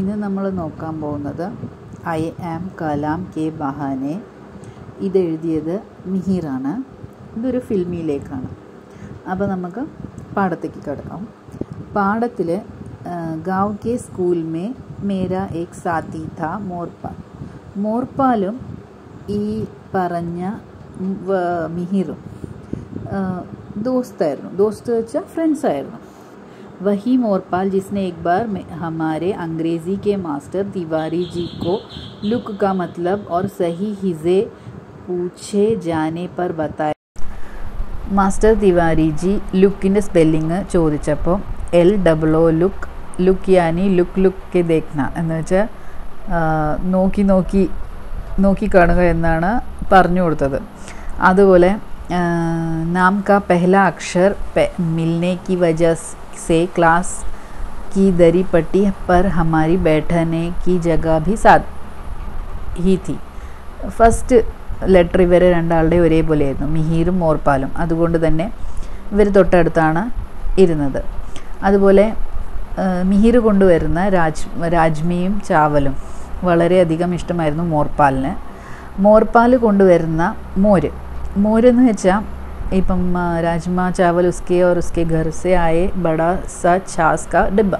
ഇന്ന് നമ്മൾ നോക്കാൻ പോകുന്നത് ഐ ആം കലാം കെ ബഹാനെ ഇതെഴുതിയത് മിഹിറാണ് ഇതൊരു ഫിൽമിയിലേക്കാണ് അപ്പോൾ നമുക്ക് പാടത്തേക്ക് കിടക്കാം പാടത്തിൽ ഗാവ് കെ സ്കൂൾ മേ മേര ഏക് സാത്തി ഥ മോർപാൽ മോർപാലും ഈ പറഞ്ഞ വ- മിഹിറും ദോസ്തായിരുന്നു ദോസ്ത് വെച്ചാൽ ഫ്രണ്ട്സ് ആയിരുന്നു वही मोरपाल जिसने एक बार में हमारे अंग्रेज़ी के मास्टर तिवारी जी को लुक का मतलब और सही हिज़े पूछे जाने पर बताया മാസ്റ്റർ തിവാരി ജി ലുക്കിൻ്റെ സ്പെല്ലിങ് ചോദിച്ചപ്പോൾ L double O look look യാനി ലുക്ക് ലുക്ക് കെ ദേഖ്ന എന്ന് വെച്ചാൽ നോക്കി നോക്കി നോക്കി കാണുക എന്നാണ് പറഞ്ഞു കൊടുത്തത് അതുപോലെ ആ, നാം കാ പെഹല അക്ഷർ पे- मिलने की वजह से क्लास की दरी पट्टी पर हमारी बैठने की जगह भी साथ ही थी ഫസ്റ്റ് ലെറ്റർ ഇവരെ രണ്ടാളുടെ ഒരേപോലെയായിരുന്നു മിഹീറും മോർപ്പാലും അതുകൊണ്ട് തന്നെ ഇവർ തൊട്ടടുത്താണ് ഇരുന്നത് അതുപോലെ ആ, മിഹിർ കൊണ്ടുവരുന്ന രാജ് രാജ്മിയും ചാവലും വളരെയധികം ഇഷ്ടമായിരുന്നു മോർപ്പാലിന് മോർപ്പാൽ കൊണ്ടുവരുന്ന മോര് മോരെന്ന് വെച്ചാൽ ഇപ്പം ആ, രാജ്മ ചാവൽ ഉസ്കെ और उसके घर से आए बड़ा सा छाछ का डिब्बा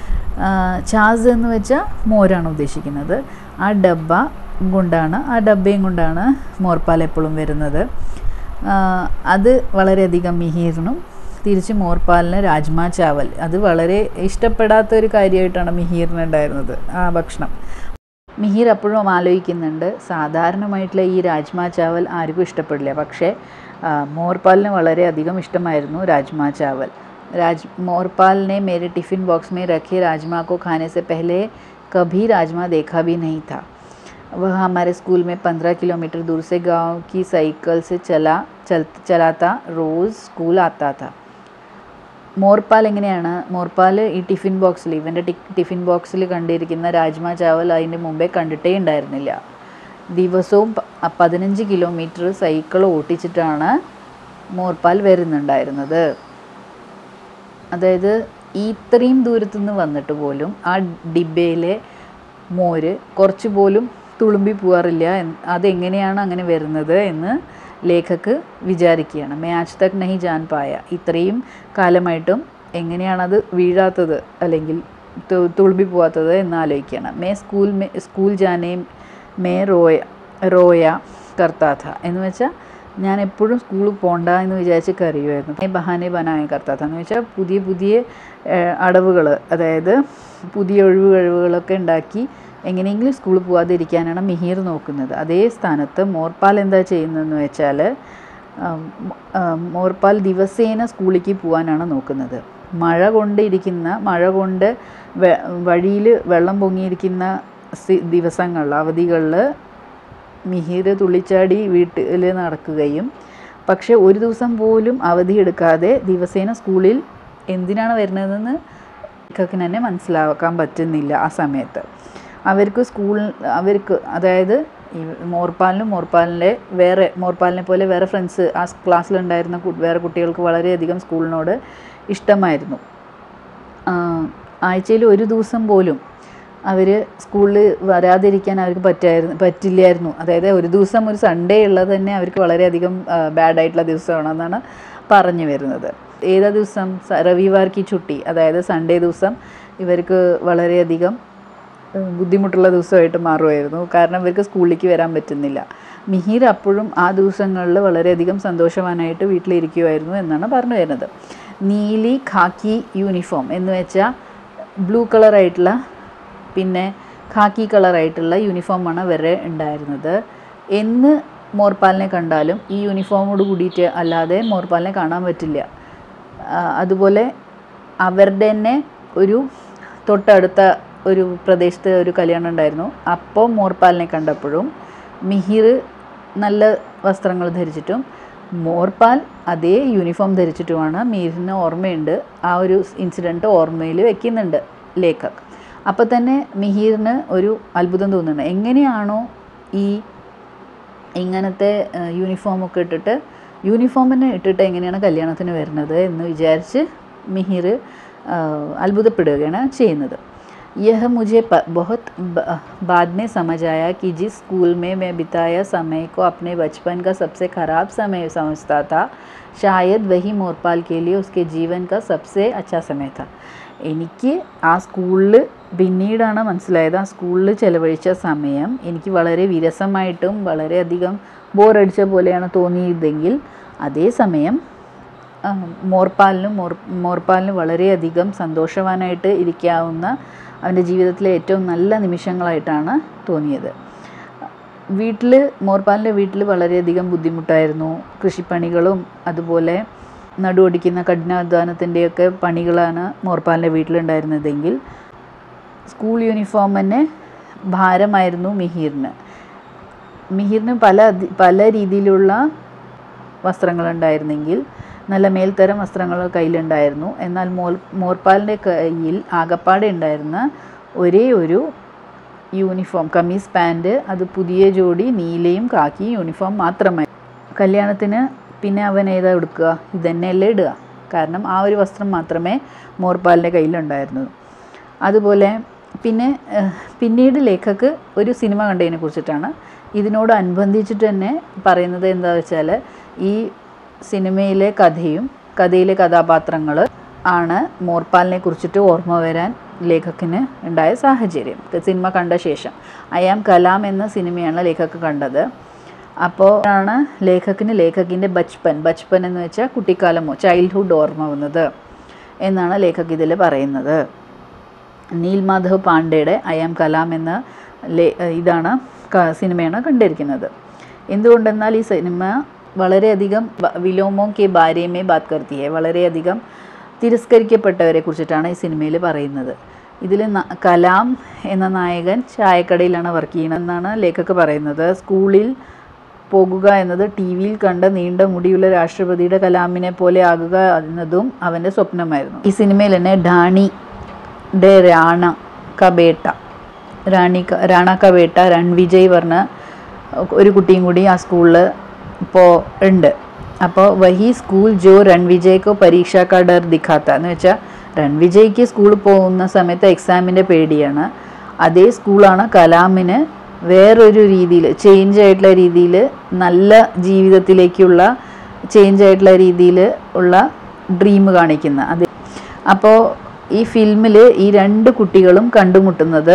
ചാസ് എന്ന് വെച്ചാൽ മോരാണ് ഉദ്ദേശിക്കുന്നത് ആ ഡബ്ബ കൊണ്ടാണ് ആ ഡബ്ബയും കൊണ്ടാണ് മോർപ്പാൽ എപ്പോഴും വരുന്നത് ആ, അത് വളരെയധികം മിഹീറിനും തിരിച്ച് മോർപ്പാലിന് രാജ്മ ചാവൽ അത് വളരെ ഇഷ്ടപ്പെടാത്ത ഒരു കാര്യമായിട്ടാണ് മിഹീറിനുണ്ടായിരുന്നത് ആ ഭക്ഷണം മിഹിർ അപ്പോഴും ആലോചിക്കുന്നുണ്ട് സാധാരണമായിട്ടുള്ള ഈ രാജ്മ ചാവൽ ആർക്കും ഇഷ്ടപ്പെടില്ല പക്ഷേ ആ, മോർപാലിന് വളരെയധികം ഇഷ്ടമായിരുന്നു രാജ്മ ചാവൽ राज मोरपाल ने मेरे टिफ़िन बॉक्स में रखे राजमा को खाने से पहले कभी राजमा देखा भी नहीं था वह हमारे स्कूल में पंद्रह किलोमीटर दूर से गांव की साइकिल से चला चल चलाता रोज़ स्कूल आता था മോർപ്പാൽ എങ്ങനെയാണ് മോർപ്പാൽ ഈ ടിഫിൻ ബോക്സിൽ ഇവൻ്റെ ടി ടിഫിൻ ബോക്സിൽ കണ്ടിരിക്കുന്ന രാജ്മ ചാവൽ അതിൻ്റെ മുമ്പേ കണ്ടിട്ടേ ഉണ്ടായിരുന്നില്ല ദിവസവും പ- പതിനഞ്ച് കിലോമീറ്റർ സൈക്കിൾ ഓട്ടിച്ചിട്ടാണ് മോർപ്പാൽ വരുന്നുണ്ടായിരുന്നത് അതായത് ഈ ഇത്രയും ദൂരത്തു നിന്ന് വന്നിട്ട് പോലും ആ ഡിബയിലെ മോര് കുറച്ച് പോലും തുളുമ്പി പോകാറില്ല എന്ന് അതെങ്ങനെയാണ് അങ്ങനെ വരുന്നത് എന്ന് ലേഖക്ക് വിചാരിക്കുകയാണ് മേ ആജ് തക് നഹി ജാൻ പായ ഇത്രയും കാലമായിട്ടും എങ്ങനെയാണത് വീഴാത്തത് അല്ലെങ്കിൽ തു- തുളുമ്പി പോകാത്തത് എന്ന് ആലോചിക്കുകയാണ് മേ സ്കൂൾ മേ സ്കൂൾ ജാനേ മേ റോയ റോയ കർത്താഥ എന്ന് വെച്ചാൽ ഞാൻ എപ്പോഴും സ്കൂളിൽ പോണ്ട എന്ന് വിചാരിച്ച് കരയുമായിരുന്നു ഈ ബഹാനെ ബനായ കർത്താത്ത എന്ന് വെച്ചാൽ പുതിയ പുതിയ അടവുകൾ അതായത് പുതിയ ഒഴിവ് കഴിവുകളൊക്കെ ഉണ്ടാക്കി എങ്ങനെയെങ്കിലും സ്കൂളിൽ പോകാതിരിക്കാനാണ് മിഹിർ നോക്കുന്നത് അതേ സ്ഥാനത്ത് മോർപ്പാൽ എന്താ ചെയ്യുന്നതെന്ന് വെച്ചാൽ ആം, ആ, മോർപ്പാൽ ദിവസേന സ്കൂളിലേക്ക് പോകാനാണ് നോക്കുന്നത് മഴ കൊണ്ടിരിക്കുന്ന മഴ കൊണ്ട് വഴിയിൽ വെള്ളം പൊങ്ങിയിരിക്കുന്ന സി- ദിവസങ്ങളിൽ അവധികളിൽ മിഹിർ തുള്ളിച്ചാടി വീട്ടിൽ നടക്കുകയും പക്ഷെ ഒരു ദിവസം പോലും അവധി എടുക്കാതെ ദിവസേന സ്കൂളിൽ എന്തിനാണ് വരുന്നതെന്ന് ലേഖകന് തന്നെ മനസ്സിലാക്കാൻ പറ്റുന്നില്ല ആ സമയത്ത് അവർക്ക് സ്കൂൾ അവർക്ക് അതായത് ഈ മോർപ്പാലിനും മോർപ്പാലിൻ്റെ വേറെ മോർപ്പാലിനെ പോലെ വേറെ ഫ്രണ്ട്സ് ആ ക്ലാസ്സിലുണ്ടായിരുന്ന കു- വേറെ കുട്ടികൾക്ക് വളരെയധികം സ്കൂളിനോട് ഇഷ്ടമായിരുന്നു ആഴ്ചയിൽ ഒരു ദിവസം പോലും അവർ സ്കൂളിൽ വരാതിരിക്കാൻ അവർക്ക് പറ്റായിരുന്നു പറ്റില്ലായിരുന്നു അതായത് ഒരു ദിവസം ഒരു സൺഡേ ഉള്ളത് തന്നെ അവർക്ക് വളരെയധികം ബാഡ് ആയിട്ടുള്ള ദിവസമാണെന്നാണ് പറഞ്ഞു വരുന്നത് ഏതാ ദിവസം സ- രവിവാർക്കി ചുട്ടി അതായത് സൺഡേ ദിവസം ഇവർക്ക് വളരെയധികം ഏഹ് ബുദ്ധിമുട്ടുള്ള ദിവസമായിട്ട് മാറുമായിരുന്നു കാരണം ഇവർക്ക് സ്കൂളിലേക്ക് വരാൻ പറ്റുന്നില്ല മിഹിർ അപ്പോഴും ആ ദിവസങ്ങളിൽ വളരെയധികം സന്തോഷവാനായിട്ട് വീട്ടിലിരിക്കുമായിരുന്നു എന്നാണ് പറഞ്ഞു വരുന്നത് നീലി ഖാക്കി യൂണിഫോം എന്ന് വെച്ചാൽ ബ്ലൂ കളറായിട്ടുള്ള പിന്നെ ഖാക്കി കളറായിട്ടുള്ള യൂണിഫോമാണ് ഇവരെ ഉണ്ടായിരുന്നത് എന്ന് മോർപ്പാലിനെ കണ്ടാലും ഈ യൂണിഫോമോട് കൂടിയിട്ട് അല്ലാതെ മോർപ്പാലിനെ കാണാൻ പറ്റില്ല ആ, അതുപോലെ അവരുടെ തന്നെ ഒരു തൊട്ടടുത്ത ഒരു പ്രദേശത്ത് ഒരു കല്യാണം ഉണ്ടായിരുന്നു അപ്പോൾ മോർപ്പാലിനെ കണ്ടപ്പോഴും മിഹിർ നല്ല വസ്ത്രങ്ങൾ ധരിച്ചിട്ടും മോർപ്പാൽ അതേ യൂണിഫോം ധരിച്ചിട്ടുമാണ് മീറിന് ഓർമ്മയുണ്ട് ആ ഒരു ഇൻസിഡൻറ്റ് ഓർമ്മയിൽ വെക്കുന്നുണ്ട് ലേഖക് അപ്പോൾ തന്നെ മിഹീറിന് ഒരു അത്ഭുതം തോന്നുന്നുണ്ട് എങ്ങനെയാണോ ഈ ഇങ്ങനത്തെ യൂണിഫോമൊക്കെ ഇട്ടിട്ട് യൂണിഫോമിനെ ഇട്ടിട്ട് എങ്ങനെയാണ് കല്യാണത്തിന് വരുന്നത് എന്ന് വിചാരിച്ച് മിഹിർ അത്ഭുതപ്പെടുകയാണ് ചെയ്യുന്നത് यह मुझे प, बहुत ब, बाद में समझ आया कि जिस स्कूल में मैं बिताया समय को अपने बचपन का सबसे ख़राब समय समझता था शायद वही मोरपाल के लिए उसके जीवन का सबसे अच्छा समय था എനിക്ക് ആ സ്കൂളിൽ പിന്നീടാണ് മനസ്സിലായത് ആ സ്കൂളിൽ ചെലവഴിച്ച സമയം എനിക്ക് വളരെ വിരസമായിട്ടും വളരെയധികം ബോറടിച്ച പോലെയാണ് തോന്നിയതെങ്കിൽ അതേസമയം ആ, മോർപ്പാലിനും മോർ മോർപ്പാലിന് വളരെയധികം സന്തോഷവാനായിട്ട് ഇരിക്കാവുന്ന അവൻ്റെ ജീവിതത്തിലെ ഏറ്റവും നല്ല നിമിഷങ്ങളായിട്ടാണ് തോന്നിയത് വീട്ടിൽ മോർപ്പാലിൻ്റെ വീട്ടിൽ വളരെയധികം ബുദ്ധിമുട്ടായിരുന്നു കൃഷിപ്പണികളും അതുപോലെ നടുവൊടിക്കുന്ന കഠിനാധ്വാനത്തിൻ്റെയൊക്കെ പണികളാണ് മോർപ്പാലിൻ്റെ വീട്ടിലുണ്ടായിരുന്നതെങ്കിൽ സ്കൂൾ യൂണിഫോം തന്നെ ഭാരമായിരുന്നു മിഹീറിന് മിഹിറിന് പല അധി- പല രീതിയിലുള്ള വസ്ത്രങ്ങളുണ്ടായിരുന്നെങ്കിൽ നല്ല മേൽത്തരം വസ്ത്രങ്ങൾ കയ്യിലുണ്ടായിരുന്നു എന്നാൽ മോൽ മോർപ്പാലിൻ്റെ കയ്യിൽ ആകപ്പാടെ ഉണ്ടായിരുന്ന ഒരേ ഒരു യൂണിഫോം കമ്മീസ് പാൻറ് അത് പുതിയ ജോഡി നീലയും കാക്കി യൂണിഫോം മാത്രമായി കല്യാണത്തിന് പിന്നെ അവൻ ഏതാ എടുക്കുക ഇതന്നെയല്ലേ ഇടുക കാരണം ആ ഒരു വസ്ത്രം മാത്രമേ മോർപ്പാലിൻ്റെ കയ്യിലുണ്ടായിരുന്നു അതുപോലെ പിന്നെ ഏഹ്, പിന്നീട് ലേഖക്ക് ഒരു സിനിമ കണ്ടതിനെ കുറിച്ചിട്ടാണ് ഇതിനോട് അനുബന്ധിച്ചിട്ട് തന്നെ പറയുന്നത് എന്താ വെച്ചാൽ ഈ സിനിമയിലെ കഥയും കഥയിലെ കഥാപാത്രങ്ങൾ ആണ് മോർപ്പാലിനെ കുറിച്ചിട്ട് ഓർമ്മ വരാൻ ലേഖക്കിന് ഉണ്ടായ സാഹചര്യം സിനിമ കണ്ട ശേഷം അയാം കലാം എന്ന സിനിമയാണ് ലേഖക്ക് കണ്ടത് അപ്പോൾ ആണ് ലേഖക്കിന് ലേഖകിൻ്റെ ബച്പൻ ബച്പൻ എന്ന് വെച്ചാൽ കുട്ടിക്കാലമോ ചൈൽഡ്ഹുഡ് ഓർമ്മ വന്നത് എന്നാണ് ലേഖക് ഇതിൽ പറയുന്നത് നീൽ മാധവ് പാണ്ഡെയുടെ അയാം കലാം എന്ന ലേ ഇതാണ് ക- സിനിമയാണ് കണ്ടിരിക്കുന്നത് എന്തുകൊണ്ടെന്നാൽ ഈ സിനിമ വളരെയധികം ബ- വിലോമോ കെ ബാരേമേ ബാത് കർത്തി ഹെ വളരെയധികം തിരസ്കരിക്കപ്പെട്ടവരെ കുറിച്ചിട്ടാണ് ഈ സിനിമയിൽ പറയുന്നത് ഇതിൽ കലാം എന്ന നായകൻ ചായക്കടയിലാണ് വർക്ക് ചെയ്യണമെന്നാണ് ലേഖക്ക് പറയുന്നത് സ്കൂളിൽ പോകുക എന്നത് ടി വിയിൽ കണ്ട നീണ്ട മുടിയുള്ള രാഷ്ട്രപതിയുടെ കലാമിനെ പോലെ ആകുക എന്നതും അവൻ്റെ സ്വപ്നമായിരുന്നു ഈ സിനിമയിൽ തന്നെ ഡാണി ഡെ രാണ കബേട്ട റാണി ക- റാണ കബേട്ട രൺവിജയ് പറഞ്ഞ ഒരു കുട്ടിയും കൂടി ആ സ്കൂളിൽ ഇപ്പോൾ ഉണ്ട് അപ്പോൾ വഹി സ്കൂൾ ജോ രൺവിജയ്ക്കോ പരീക്ഷ കാ ഡർ ദിഖാത്ത എന്ന് വെച്ചാൽ രൺവിജയ്ക്ക് സ്കൂളിൽ പോകുന്ന സമയത്ത് എക്സാമിൻ്റെ പേടിയാണ് അതേ സ്കൂളാണ് കലാമിന് വേറൊരു രീതിയിൽ ചേഞ്ച് ആയിട്ടുള്ള രീതിയിൽ നല്ല ജീവിതത്തിലേക്കുള്ള ചേഞ്ച് ആയിട്ടുള്ള രീതിയിൽ ഉള്ള ഡ്രീം കാണിക്കുന്ന അത് അപ്പോൾ ഈ ഫിലിമിൽ ഈ രണ്ട് കുട്ടികളും കണ്ടുമുട്ടുന്നത്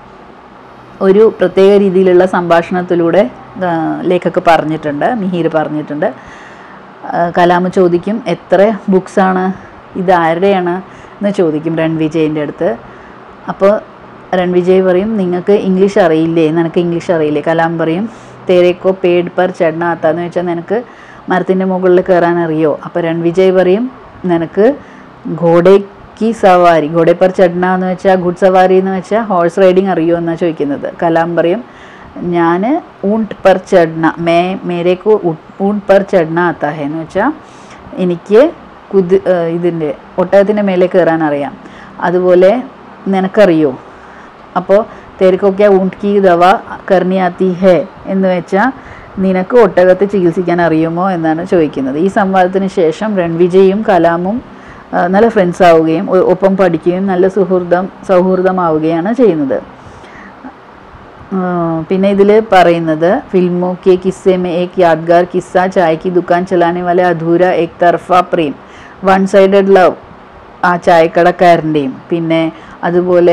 ഒരു പ്രത്യേക രീതിയിലുള്ള സംഭാഷണത്തിലൂടെ ആ, ലേഖക്ക് പറഞ്ഞിട്ടുണ്ട് മിഹീർ പറഞ്ഞിട്ടുണ്ട് ആ, കലാമ് ചോദിക്കും എത്ര ബുക്സാണ് ഇത് ആരുടെയാണ് എന്ന് ചോദിക്കും രൺവിജയിൻ്റെ അടുത്ത് അപ്പോൾ രൺവിജയ് പറയും നിങ്ങൾക്ക് ഇംഗ്ലീഷ് അറിയില്ലേ നിനക്ക് ഇംഗ്ലീഷ് അറിയില്ലേ കലാം പറയും തേരേക്കോ പേഡ് പർ ചടനാത്ത എന്ന് വെച്ചാൽ നിനക്ക് മരത്തിൻ്റെ മുകളിൽ കയറാൻ അറിയോ അപ്പോൾ രൺവിജയ് പറയും നിനക്ക് ഘോഡയ്ക്ക് സവാരി ഘോഡെ പർ ചടന എന്ന് വെച്ചാൽ ഗുഡ് സവാരി എന്ന് വെച്ചാൽ ഹോഴ്സ് റൈഡിങ് അറിയോ എന്നാണ് ചോദിക്കുന്നത് കലാം പറയും ഞാൻ ഊണ്ട് പർ ചടന മേ മേരേക്കോ ഊണ്ട് പർ ചടന ആത്താ ഹെ എന്ന് വെച്ചാൽ എനിക്ക് കുതി ഇതിൻ്റെ ഒട്ടകത്തിൻ്റെ മേലെ കയറാൻ അറിയാം അതുപോലെ നിനക്കറിയോ അപ്പോൾ തേരിക്കൊക്കെ ഊണ്ട് കി ദവ കർണി ആത്തി ഹേ എന്ന് വെച്ചാൽ നിനക്ക് ഒട്ടകത്തെ ചികിത്സിക്കാൻ അറിയുമോ എന്നാണ് ചോദിക്കുന്നത് ഈ സംവാദത്തിന് ശേഷം രൺവിജയും കലാമും ആ, നല്ല ഫ്രണ്ട്സ് ആവുകയും ഒ- ഒപ്പം പഠിക്കുകയും നല്ല സുഹൃദം സൗഹൃദമാവുകയാണ് ചെയ്യുന്നത് ആ, പിന്നെ ഇതിൽ പറയുന്നത് ഫിल्मों के किस्से में एक यादगार किस्सा चाय की दुकान चलाने वाले अधूरा एक तरफा പ്രേം വൺ സൈഡഡ് ലവ് ആ ചായക്കടക്കാരൻ്റെയും പിന്നെ അതുപോലെ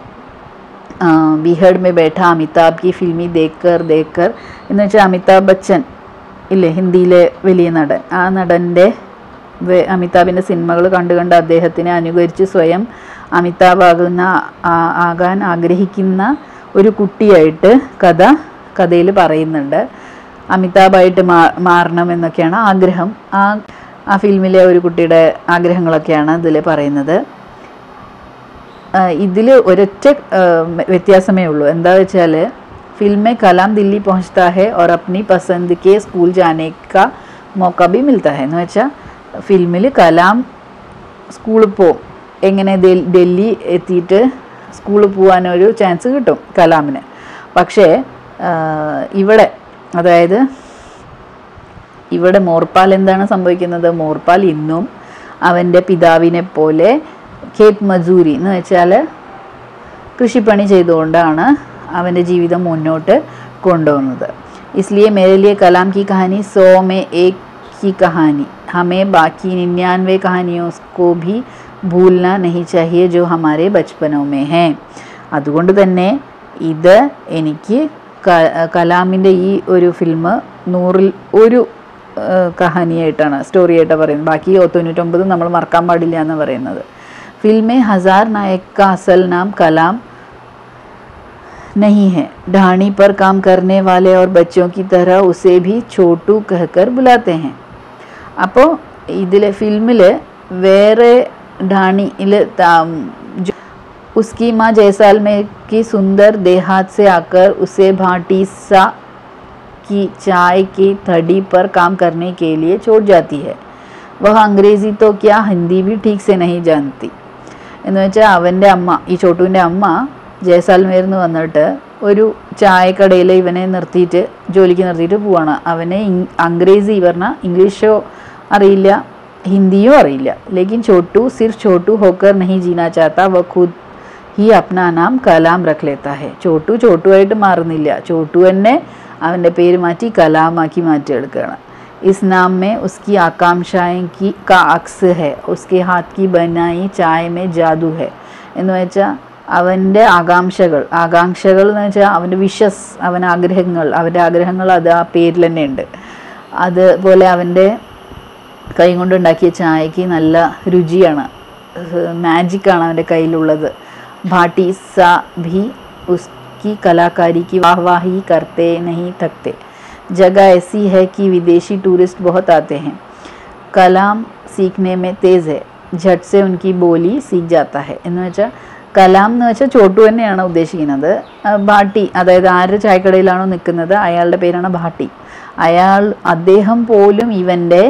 ബിഹഡ് മേ ബേഠ അമിതാബ് കി ഫിൽമി ദേക്കർ ദേക്കർ എന്ന് വെച്ചാൽ അമിതാഭ് ബച്ചൻ ഇല്ലേ ഹിന്ദിയിലെ വലിയ നടൻ ആ നടൻ്റെ വെ- അമിതാഭിൻ്റെ സിനിമകൾ കണ്ടു കണ്ട് അദ്ദേഹത്തിനെ അനുകരിച്ച് സ്വയം അമിതാഭ് ആകുന്ന ആ- ആകാൻ ആഗ്രഹിക്കുന്ന ഒരു കുട്ടിയായിട്ട് കഥ കഥയിൽ പറയുന്നുണ്ട് അമിതാഭായിട്ട് മാ മാറണം എന്നൊക്കെയാണ് ആഗ്രഹം ആ ആ ഫിലിമിലെ ഒരു കുട്ടിയുടെ ആഗ്രഹങ്ങളൊക്കെയാണ് ഇതിൽ പറയുന്നത് ഇതിൽ ഒരൊറ്റ ആ, വ്യത്യാസമേ ഉള്ളൂ എന്താ വെച്ചാൽ फिल्म में कलाम दिल्ली पहुंचता है और अपनी पसंद के स्कूल जाने का मौका भी मिलता है എന്ന് വെച്ചാൽ ഫിലിമിൽ കലാം സ്കൂളിൽ പോവും എങ്ങനെ ഡൽ- ഡൽഹി എത്തിയിട്ട് സ്കൂളിൽ പോകാനൊരു ചാൻസ് കിട്ടും കലാമിന് പക്ഷേ ആ, ഇവിടെ അതായത് ഇവിടെ മോർപ്പാൽ എന്താണ് സംഭവിക്കുന്നത് മോർപ്പാൽ ഇന്നും അവൻ്റെ പിതാവിനെ പോലെ ഖേത് മജൂരി എന്ന് വെച്ചാൽ കൃഷിപ്പണി ചെയ്തുകൊണ്ടാണ് അവൻ്റെ ജീവിതം മുന്നോട്ട് കൊണ്ടുപോകുന്നത് इसलिए मेरे लिए कलाम की कहानी सौ में एक की कहानी हमें बाकी निन्यानवे कहानियों को भी भूलना नहीं चाहिए जो हमारे बचपनों में हैं അതുകൊണ്ട് തന്നെ ഇത് എനിക്ക് ക- കലാമിൻ്റെ ഈ ഒരു ഫിലിം നൂറിൽ ഒരു ആ, കഹാനിയായിട്ടാണ് സ്റ്റോറി ആയിട്ടാണ് പറയുന്നത് ബാക്കി തൊണ്ണൂറ്റൊമ്പത് നമ്മൾ മറക്കാൻ പാടില്ല എന്ന് പറയുന്നത് ഫിल्म ഹസാർ നായക് का असल नाम कलाम नहीं है ढाणी पर काम करने वाले और बच्चों की तरह उसे भी छोटू कहकर बुलाते हैं അപ്പോൾ ഇതിലെ ഫിल्മിൽ വേറെ ढाणीയിൽ उसकी माँ जैसलमेर की सुंदर देहात से आकर उसे भाटी सा की चाय की थड़ी पर काम करने के लिए छोड़ जाती है वह अंग्रेज़ी तो क्या हिंदी भी ठीक से नहीं जानती എന്ന് വെച്ചാൽ അവൻ്റെ അമ്മ ഈ ചോട്ടുവിൻ്റെ അമ്മ ജയസാൽമേർ എന്ന് വന്നിട്ട് ഒരു ചായക്കടയിൽ ഇവനെ നിർത്തിയിട്ട് ജോലിക്ക് നിർത്തിയിട്ട് പോവാണ് അവനെ ഇങ് അംഗ്രേസി പറഞ്ഞാൽ ഇംഗ്ലീഷോ അറിയില്ല ഹിന്ദിയോ അറിയില്ല ലേക്കിൻ ചോട്ടു സിർഫ് ചോട്ടു ഹോക്കർ നഹി ജീന ചാത്ത വ ഖുദ് ഹി അപ്നാ നാം കലാം റഖ് ലേത്ത ഹെ ചോട്ടു ചോട്ടുവായിട്ട് മാറുന്നില്ല ചോട്ടു തന്നെ അവൻ്റെ പേര് മാറ്റി കലാമാക്കി മാറ്റിയെടുക്കുകയാണ് इस नाम में उसकी आकांक्षाएं की का अक्स है उसके हाथ की बनाई चाय में जादू है എന്ന് വെച്ചാൽ അവൻ്റെ ആകാംക്ഷകൾ ആകാംക്ഷകൾ എന്ന് വെച്ചാൽ അവൻ്റെ വിഷസ് അവൻ ആഗ്രഹങ്ങൾ അവൻ്റെ ആഗ്രഹങ്ങൾ അത് ആ പേരിൽ തന്നെ ഉണ്ട് അതുപോലെ അവൻ്റെ കൈ കൊണ്ടുണ്ടാക്കിയ ചായക്ക് നല്ല രുചിയാണ് മാജിക്കാണ് അവൻ്റെ കയ്യിലുള്ളത് ഭാട്ടി സ ഭി ഉസ്की कलाकारी की वाहवाही करते नहीं थकते जगह ऐसी है कि विदेशी टूरिस्ट बहुत आते हैं कलाम सीखने में तेज़ है झट से उनकी बोली सीख जाता है എന്ന് വെച്ചാൽ കലാം എന്ന് വെച്ചാൽ ചോട്ടു തന്നെയാണ് ഉദ്ദേശിക്കുന്നത് ആ, ഭാട്ടി അതായത് ആരുടെ ചായക്കടയിലാണോ നിൽക്കുന്നത് അയാളുടെ പേരാണ് ഭാട്ടി അയാൾ അദ്ദേഹം പോലും ഇവൻ്റെ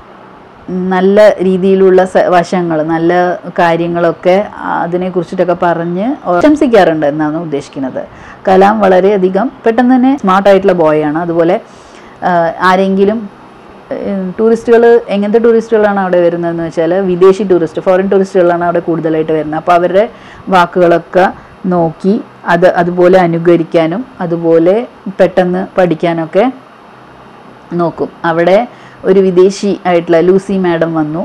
നല്ല രീതിയിലുള്ള സ- വശങ്ങൾ നല്ല കാര്യങ്ങളൊക്കെ അതിനെക്കുറിച്ചിട്ടൊക്കെ പറഞ്ഞ് പ്രശംസിക്കാറുണ്ട് എന്നാണ് ഉദ്ദേശിക്കുന്നത് കലാം വളരെയധികം പെട്ടെന്ന് തന്നെ സ്മാർട്ടായിട്ടുള്ള ബോയാണ് അതുപോലെ ആ, ആരെങ്കിലും ടൂറിസ്റ്റുകൾ എങ്ങനത്തെ ടൂറിസ്റ്റുകളാണ് അവിടെ വരുന്നതെന്ന് വെച്ചാൽ വിദേശി ടൂറിസ്റ്റ് ഫോറിൻ ടൂറിസ്റ്റുകളാണ് അവിടെ കൂടുതലായിട്ട് വരുന്നത് അപ്പോൾ അവരുടെ വാക്കുകളൊക്കെ നോക്കി അത് അതുപോലെ അനുകരിക്കാനും അതുപോലെ പെട്ടെന്ന് പഠിക്കാനൊക്കെ നോക്കും അവിടെ ഒരു വിദേശി ആയിട്ടുള്ള ലൂസി മാഡം വന്നു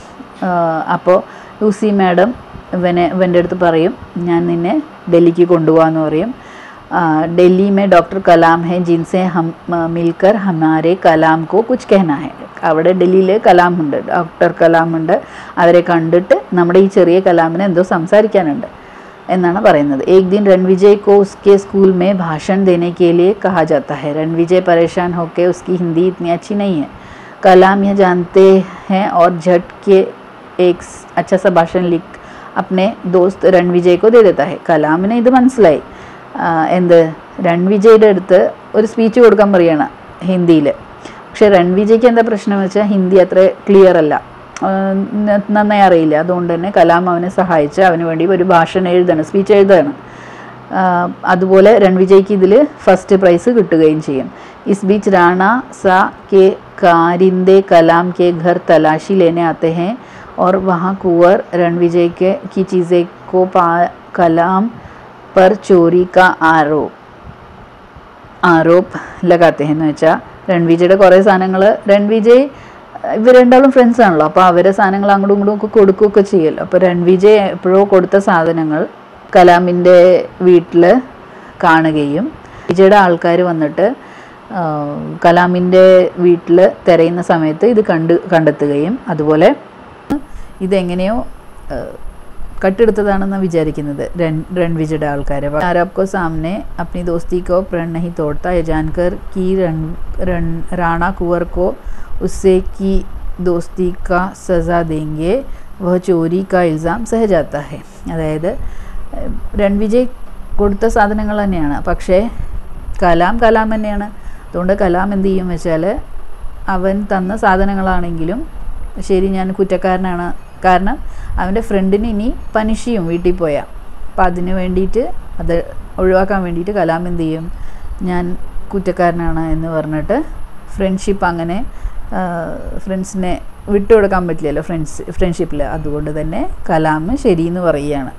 അപ്പോൾ ലൂസി മാഡം ഇവനെ ഇവൻ്റെ അടുത്ത് പറയും ഞാൻ നിന്നെ ഡൽഹിക്ക് കൊണ്ടുപോകാമെന്ന് പറയും ആ, ഡൽഹി മേ ഡോക്ടർ കലാം ഹെ ജിൻസെ ഹം ആ, മിൽക്കർ ഹമാരെ കലാം കോ കുച്ച് കഹന ഹെ അവിടെ ഡൽഹിയിൽ കലാം ഉണ്ട് ഡോക്ടർ കലാം ഉണ്ട് അവരെ കണ്ടിട്ട് നമ്മുടെ ഈ ചെറിയ കലാമിന് എന്തോ സംസാരിക്കാനുണ്ട് എന്നാണ് പറയുന്നത് एक दिन रणविजय को उसके स्कूल में भाषण देने के लिए कहा जाता है रणविजय परेशान होकर उसकी हिंदी इतनी अच्छी नहीं है कलाम यह जानते हैं और झट के एक स- अच्छा सा भाषण लिख अपने दोस्त रणविജയ് को दे देता है കലാമിന് ഇത് മനസ്സിലായി ആ, എന്ത് രൺവിജയുടെ അടുത്ത് ഒരു സ്പീച്ച് കൊടുക്കാൻ പറയാണ് ഹിന്ദിയിൽ പക്ഷെ രൺവിജയ്ക്ക് എന്താ പ്രശ്നം വെച്ചാൽ ഹിന്ദി അത്ര ക്ലിയർ അല്ല ആ, ന- നന്നായി അറിയില്ല അതുകൊണ്ട് തന്നെ കലാം അവനെ സഹായിച്ച് അവന് വേണ്ടി ഒരു ഭാഷണം എഴുതാണ് സ്പീച്ച് എഴുതാണ് ആ, അതുപോലെ രൺവിജയ്ക്ക് ഇതിൽ ഫസ്റ്റ് പ്രൈസ് കിട്ടുകയും ചെയ്യും इस बीच राणा सा के कारिंदे कलाम के घर तलाशी लेने आते हैं और वहाँ कुंवर रणविजय के की चीज़ें को पा कलाम पर चोरी का आरोप ആരോപ് ലഗാത്തെ എന്ന് വെച്ചാൽ രൺവിജയുടെ കുറേ സാധനങ്ങൾ രൺവിജയ് ഇവർ രണ്ടാളും ഫ്രണ്ട്സ് ആണല്ലോ അപ്പോൾ അവരെ സാധനങ്ങൾ അങ്ങോട്ടും ഇങ്ങോട്ടും ഒക്കെ കൊടുക്കുകയൊക്കെ ചെയ്യുമല്ലോ അപ്പോൾ രൺവിജയ് എപ്പോഴോ കൊടുത്ത സാധനങ്ങൾ കലാമിൻ്റെ വീട്ടിൽ കാണുകയും വിജയുടെ ആൾക്കാർ വന്നിട്ട് ആ, കലാമിൻ്റെ വീട്ടിൽ തിരയുന്ന സമയത്ത് ഇത് കണ്ട് കണ്ടെത്തുകയും അതുപോലെ ഇതെങ്ങനെയോ ആ, കട്ടെടുത്തതാണെന്ന് വിചാരിക്കുന്നത് രൺ रणविजയുടെ ആൾക്കാർ आरोप को सामने अपनी दोस्ती को प्रण नहीं तोड़ता ये जानकर कि रण रण राणा कुंवर को उससे की दोस्ती का सज़ा देंगे वह चोरी का इल्ज़ाम सह जाता है അതായത് ഏഹ്, രൺവിജയ് കൊടുത്ത സാധനങ്ങൾ തന്നെയാണ് പക്ഷേ കലാം കലാം തന്നെയാണ് അതുകൊണ്ട് കലാം എന്ത് ചെയ്യും വെച്ചാൽ അവൻ തന്ന സാധനങ്ങളാണെങ്കിലും ശരി ഞാൻ കുറ്റക്കാരനാണ് കാരണം അവൻ്റെ ഫ്രണ്ടിന് ഇനി പനിഷ് ചെയ്യും വീട്ടിൽ പോയാൽ അപ്പം അതിന് വേണ്ടിയിട്ട് അത് ഒഴിവാക്കാൻ വേണ്ടിയിട്ട് കലാം എന്ത് ചെയ്യും ഞാൻ കുറ്റക്കാരനാണ് എന്ന് പറഞ്ഞിട്ട് ഫ്രണ്ട്ഷിപ്പ് അങ്ങനെ ഫ്രണ്ട്സിനെ വിട്ടുകൊടുക്കാൻ പറ്റില്ലല്ലോ ഫ്രണ്ട്സ് ഫ്രണ്ട്ഷിപ്പിൽ അതുകൊണ്ട് തന്നെ കലാം ശരിയെന്ന് പറയുകയാണ്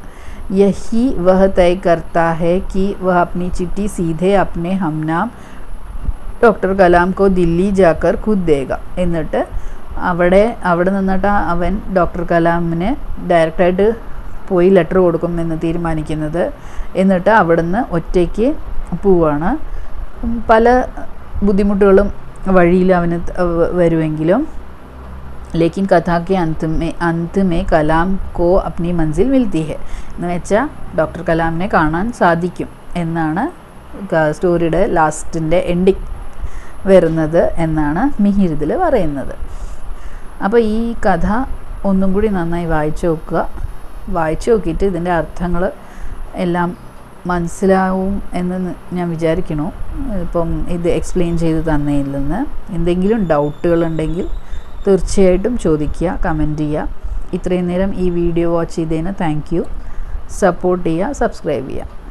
यही वह तय करता है कि वह अपनी चिट्ठी सीधे अपने हमनाम ഡോക്ടർ കലാംകോ ദില്ലി ജാക്കർ ഖുദ് ദേഗ എന്നിട്ട് അവിടെ അവിടെ നിന്നിട്ട് അവൻ ഡോക്ടർ കലാമിന് ഡയറക്റ്റായിട്ട് പോയി ലെറ്റർ കൊടുക്കും എന്ന് തീരുമാനിക്കുന്നത് എന്നിട്ട് അവിടുന്ന് ഒറ്റയ്ക്ക് പോവാണ് പല ബുദ്ധിമുട്ടുകളും വഴിയിൽ അവന് വരുമെങ്കിലും लेकिन कथा के अंत में अंत में കലാം കോ അപ്നി മൻസിൽ മിൽത്തി ഹെ എന്ന് വെച്ചാൽ ഡോക്ടർ കലാമിനെ കാണാൻ സാധിക്കും എന്നാണ് സ്റ്റോറിയുടെ ലാസ്റ്റിൻ്റെ എൻഡിങ് വരുന്നത് എന്നാണ് മിഹിർ ഇതിൽ പറയുന്നത് അപ്പോൾ ഈ കഥ ഒന്നും കൂടി നന്നായി വായിച്ചു നോക്കുക വായിച്ചു നോക്കിയിട്ട് ഇതിൻ്റെ അർത്ഥങ്ങൾ എല്ലാം മനസ്സിലാവും എന്ന് ഞാൻ വിചാരിക്കണു ഇപ്പം ഇത് എക്സ്പ്ലെയിൻ ചെയ്ത് തന്നതിൽ നിന്ന് എന്തെങ്കിലും ഡൗട്ടുകൾ ഉണ്ടെങ്കിൽ തീർച്ചയായിട്ടും ചോദിക്കുക കമൻറ്റ് ചെയ്യുക ഇത്രയും നേരം ഈ വീഡിയോ വാച്ച് ചെയ്തതിന് താങ്ക് യു സപ്പോർട്ട് ചെയ്യുക സബ്സ്ക്രൈബ് ചെയ്യുക